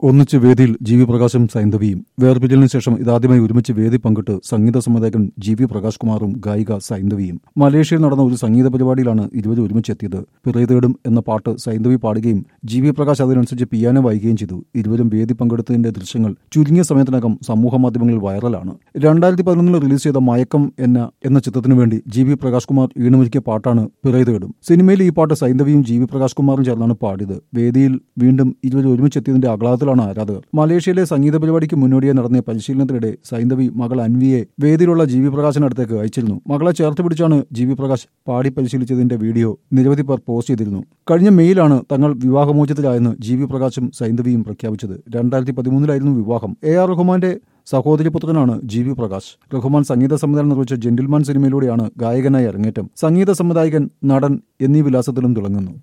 ഒന്നിച്ച് വേദിയിൽ G V പ്രകാശും സൈന്ധവിയും വേർപിരിയലിന് ശേഷം ഇതാദ്യമായി ഒരുമിച്ച് വേദി പങ്കിട്ട് സംഗീത സംവിധായകൻ ജി വി പ്രകാശ് കുമാറും ഗായിക സൈന്ധവിയും മലേഷ്യയിൽ നടന്ന ഒരു സംഗീത പരിപാടിയിലാണ് ഇരുവരും ഒരുമിച്ചെത്തിയത് പിറേതേടും എന്ന പാട്ട് സൈന്ധവി പാടുകയും ജി വി പ്രകാശ് അതിനനുസരിച്ച് പിയാനോ വായിക്കുകയും ചെയ്തു ഇരുവരും വേദി പങ്കെടുത്തതിന്റെ ദൃശ്യങ്ങൾ ചുരുങ്ങിയ സമയത്തിനകം സമൂഹ മാധ്യമങ്ങളിൽ വൈറലാണ് രണ്ടായിരത്തി പതിനൊന്നിൽ റിലീസ് ചെയ്ത മയക്കം എന്ന എന്ന ചിത്രത്തിനു വേണ്ടി ജി വി പ്രകാശ് കുമാർ ഈണമൊരുക്കിയ പാട്ടാണ് പിറേതേടും സിനിമയിൽ ഈ പാട്ട് സൈന്ധവിയും ജി വി പ്രകാശ് കുമാറും ചേർന്നാണ് പാടിയത് വേദിയിൽ വീണ്ടും ഇരുവരും ഒരുമിച്ചെത്തിയതിന്റെ ആഹ്ലാദത്തിലാണ് ആരാധകർ മലേഷ്യയിലെ സംഗീത പരിപാടിക്ക് മുന്നോടിയായി നടന്ന പരിശീലനത്തിനിടെ സൈന്ധവി മകൾ അൻവിയെ വേദിയിലുള്ള ജി വി പ്രകാശിനടുത്തേക്ക് അയച്ചിരുന്നു മകളെ ചേർത്ത് പിടിച്ചാണ് ജി വി പ്രകാശ് പാടി പരിശീലിച്ചതിന്റെ വീഡിയോ നിരവധി പേർ പോസ്റ്റ് ചെയ്തിരുന്നു കഴിഞ്ഞ മെയ്യിലാണ് തങ്ങൾ വിവാഹമോചിതരായെന്ന് ജി വി പ്രകാശും സൈന്ധവിയും പ്രഖ്യാപിച്ചത് രണ്ടായിരത്തി പതിമൂന്നിലായിരുന്നു വിവാഹം എ ആർ റഹ്മാന്റെ സഹോദരിപുത്രനാണ് ജി വി പ്രകാശ് റഹ്മാൻ സംഗീത സംവിധാനം നിർവഹിച്ച ജെന്റിൽമാൻ സിനിമയിലൂടെയാണ് ഗായകനായി അരങ്ങേറ്റം സംഗീത സംവിധായകൻ നടൻ എന്നീ വിലാസത്തിലും തിളങ്ങുന്നു